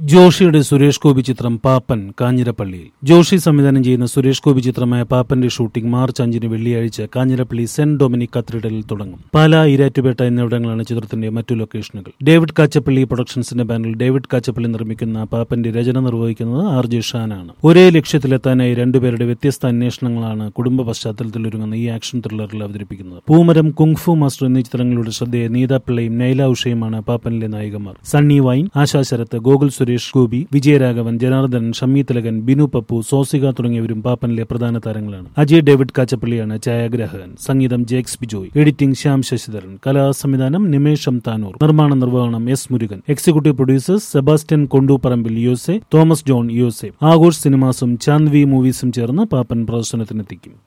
ജോഷിയുടെ സുരേഷ് ഗോപി ചിത്രം പാപ്പൻ കാഞ്ഞിരപ്പള്ളിയിൽ ജോഷി സംവിധാനം ചെയ്യുന്ന സുരേഷ് ഗോപി ചിത്രമായ പാപ്പന്റെ ഷൂട്ടിംഗ് മാർച്ച് അഞ്ചിന് വെള്ളിയാഴ്ച കാഞ്ഞിരപ്പള്ളി സെന്റ് ഡൊമിനിക് കത്തീഡ്രലിൽ തുടങ്ങും പാല ഈരാറ്റുപേട്ട എന്നിവിടങ്ങളാണ് ചിത്രത്തിന്റെ മറ്റു ലൊക്കേഷനുകൾ ഡേവിഡ് കാച്ചപ്പള്ളി പ്രൊഡക്ഷൻസിന്റെ ബാനറിൽ ഡേവിഡ് കാച്ചപ്പള്ളി നിർമ്മിക്കുന്ന പാപ്പന്റെ രചന നിർവഹിക്കുന്നത് ആർ ജെ ഷാനാണ് ഒരേ ലക്ഷ്യത്തിലെത്താനായി രണ്ടുപേരുടെ വ്യത്യസ്ത അന്വേഷണങ്ങളാണ് കുടുംബ പശ്ചാത്തലത്തിൽ ഒരുങ്ങുന്ന ഈ ആക്ഷൻ ത്രില്ലറിൽ അവതരിപ്പിക്കുന്നത് പൂമരം കുങ്ഫു മാസ്റ്റർ എന്നീ ചിത്രങ്ങളുടെ ശ്രദ്ധയെ നീത പിള്ളയും നൈല ഉഷയുമാണ് പാപ്പനിലെ നായികമാർ സണ്ണി വൈൻ ആശാ ശരത്ത് ഗോകുൽ സുരേഷ് ഗോപി വിജയരാഘവൻ ജനാർദ്ദനൻ ഷമ്മി തിലകൻ ബിനു പപ്പു സോസിക തുടങ്ങിയവരും പാപ്പനിലെ പ്രധാന താരങ്ങളാണ് അജയ് ഡേവിഡ് കാച്ചപ്പള്ളിയാണ് ഛായാഗ്രാഹകൻ സംഗീതം ജേക്സ് ബിജോയ് എഡിറ്റിംഗ് ശ്യാം ശശിധരൻ കലാ സംവിധാനം നിമേഷം താനൂർ നിർമ്മാണ നിർവഹണം S Murugan executive producers Sebastian Konduparambil U S A Thomas John U S A Aghosh സിനിമാസും ചാന്ദ്വി മൂവീസും ചേർന്ന് പാപ്പൻ പ്രദർശനത്തിനെത്തിക്കും